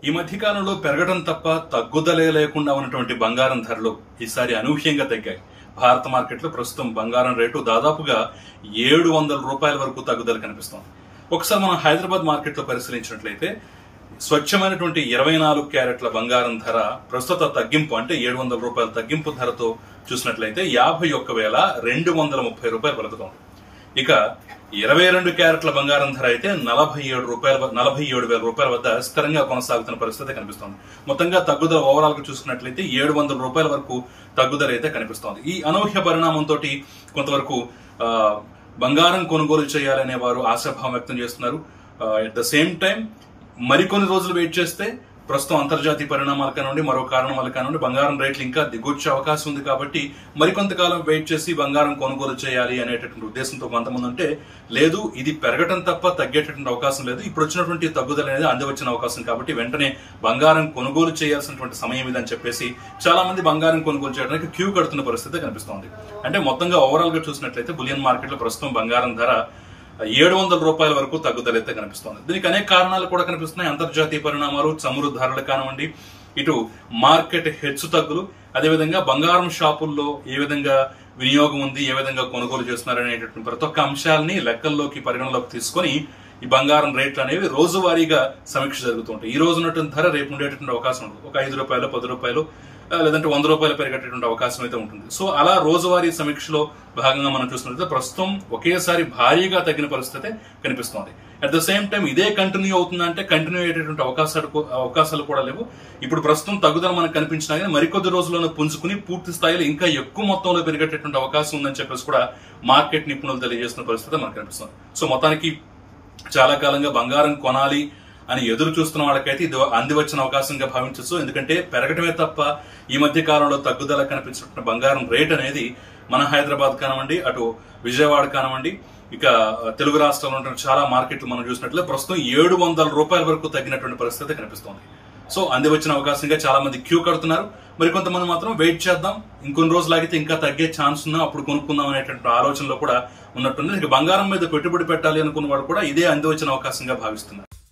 ఈ మధ్య కాలంలో పెరగడం తప్ప తగ్గుదలే లేకుండా ఉన్నటువంటి బంగారం ధరలు ఈసారి అనూహ్యంగా తగ్గాయి భారత మార్కెట్లో ప్రస్తుతం బంగారం రేటు దాదాపుగా ఏడు వందల రూపాయల వరకు తగ్గుదల కనిపిస్తోంది ఒకసారి మనం హైదరాబాద్ మార్కెట్లో పరిశీలించినట్లయితే స్వచ్ఛమైనటువంటి ఇరవై నాలుగు క్యారెట్ల బంగారం ధర ప్రస్తుత తగ్గింపు అంటే ఏడు వందల రూపాయల తగ్గింపు ధరతో చూసినట్లయితే యాభై ఒక్క వేల రెండు వందల ముప్పై రూపాయలు పలుకుతోంది ఇక ఇరవై రెండు క్యారెట్ల బంగారం ధర అయితే నలభై ఏడు రూపాయల వ- నలభై ఏడు వేల రూపాయల వద్ద స్థిరంగా కొనసాగుతున్న పరిస్థితి కనిపిస్తోంది మొత్తంగా తగ్గుదల ఓవరాల్ గా చూసుకున్నట్లయితే ఏడు వందల రూపాయల వరకు తగ్గుదల అయితే కనిపిస్తోంది ఈ అనూహ్య పరిణామంతో కొంతవరకు ఆ, బంగారం కొనుగోలు చేయాలనే వారు ఆశాభావం వ్యక్తం చేస్తున్నారు ఎట్ ద సేమ్ టైం మరికొన్ని రోజులు వెయిట్ చేస్తే ప్రస్తుతం అంతర్జాతీయ పరిణామాల కానివ్వండి మరో కారణం వల్ల కానివ్వండి బంగారం రేట్లు ఇంకా దిగొచ్చే అవకాశం ఉంది కాబట్టి మరికొంతకాలం వెయిట్ చేసి బంగారం కొనుగోలు చేయాలి అనేటటువంటి ఉద్దేశంతో కొంతమంది ఉంటే లేదు ఇది పెరగటం తప్ప తగ్గేటటువంటి అవకాశం లేదు ఇప్పుడు వచ్చినటువంటి తగ్గుదల అనేది అందివచ్చిన అవకాశం కాబట్టి వెంటనే బంగారం కొనుగోలు చేయాల్సినటువంటి సమయం ఇది అని చెప్పేసి చాలా మంది బంగారం కొనుగోలు చేయడానికి క్యూ కడుతున్న పరిస్థితి కనిపిస్తోంది అంటే మొత్తంగా ఓవరాల్ గా చూసినట్లయితే బులియన్ మార్కెట్ లో ప్రస్తుతం బంగారం ధర ఏడు వందల రూపాయల వరకు తగ్గుదల అయితే కనిపిస్తోంది దీనికి అనేక కారణాలు కూడా కనిపిస్తున్నాయి అంతర్జాతీయ పరిణామాలు చమురు ధరలు కానివ్వండి ఇటు మార్కెట్ హెచ్చు తగ్గులు అదేవిధంగా బంగారం షాపుల్లో ఏ విధంగా వినియోగం ఉంది ఏ విధంగా కొనుగోలు చేస్తున్నారు అనేటటువంటి ప్రతి ఒక్క అంశాలని లెక్కల్లోకి పరిగణలోకి తీసుకొని ఈ బంగారం రేట్లు అనేవి రోజువారీగా సమీక్ష జరుగుతుంటాయి ఈ రోజు ఉన్నటువంటి ధర రేపు ఉండేటటువంటి అవకాశం ఉంటుంది ఒక ఐదు రూపాయలు పది రూపాయలు ఆ, లేదంటే వంద రూపాయలు పెరిగేటటువంటి అవకాశం అయితే ఉంటుంది సో అలా రోజువారీ సమీక్షలో భాగంగా మనం చూసినట్లయితే ప్రస్తుతం ఒకేసారి భారీగా తగ్గిన పరిస్థితి కనిపిస్తోంది అట్ ద సేమ్ టైం ఇదే కంటిన్యూ అవుతుందంటే కంటిన్యూ అయ్యేటటువంటి అవకాశాలు కూ- అవకాశాలు కూడా లేవు ఇప్పుడు ప్రస్తుతం తగ్గుదల మనకు కనిపించినా కానీ మరికొద్ది రోజుల్లోనే పుంజుకుని పూర్తి స్థాయిలో ఇంకా ఎక్కువ మొత్తంలో పెరిగేటటువంటి అవకాశం ఉందని చెప్పేసి కూడా మార్కెట్ నిపుణులు తెలియజేస్తున్న పరిస్థితి మనకు కనిపిస్తుంది సో మొత్తానికి చాలా కాలంగా బంగారం కొనాలి అని ఎదురు చూస్తున్న వాళ్ళకైతే ఇది అంది వచ్చిన అవకాశంగా భావించవచ్చు ఎందుకంటే పెరగటమే తప్ప ఈ మధ్య కాలంలో తగ్గుదల కనిపించిన బంగారం రేట్ అనేది మన హైదరాబాద్ కానివ్వండి అటు విజయవాడ కానివ్వండి ఇక తెలుగు రాష్ట్రాల్లో ఉన్న చాలా మార్కెట్లు మనం చూసినట్లయితే ప్రస్తుతం ఏడు వందల రూపాయల వరకు తగ్గినటువంటి పరిస్థితి కనిపిస్తోంది సో అంది వచ్చిన అవకాశంగా చాలా మంది క్యూ కడుతున్నారు మరి కొంతమంది మాత్రం వెయిట్ చేద్దాం ఇంకొన్ని రోజులు ఆగితే ఇంకా తగ్గే ఛాన్స్ ఉన్నా అప్పుడు కొనుక్కుందాం అనేటువంటి ఆలోచనలో కూడా ఉన్నట్టుంది ఇక బంగారం మీద పెట్టుబడి పెట్టాలి అనుకున్న వాడు కూడా ఇదే అంది వచ్చిన అవకాశంగా భావిస్తున్నారు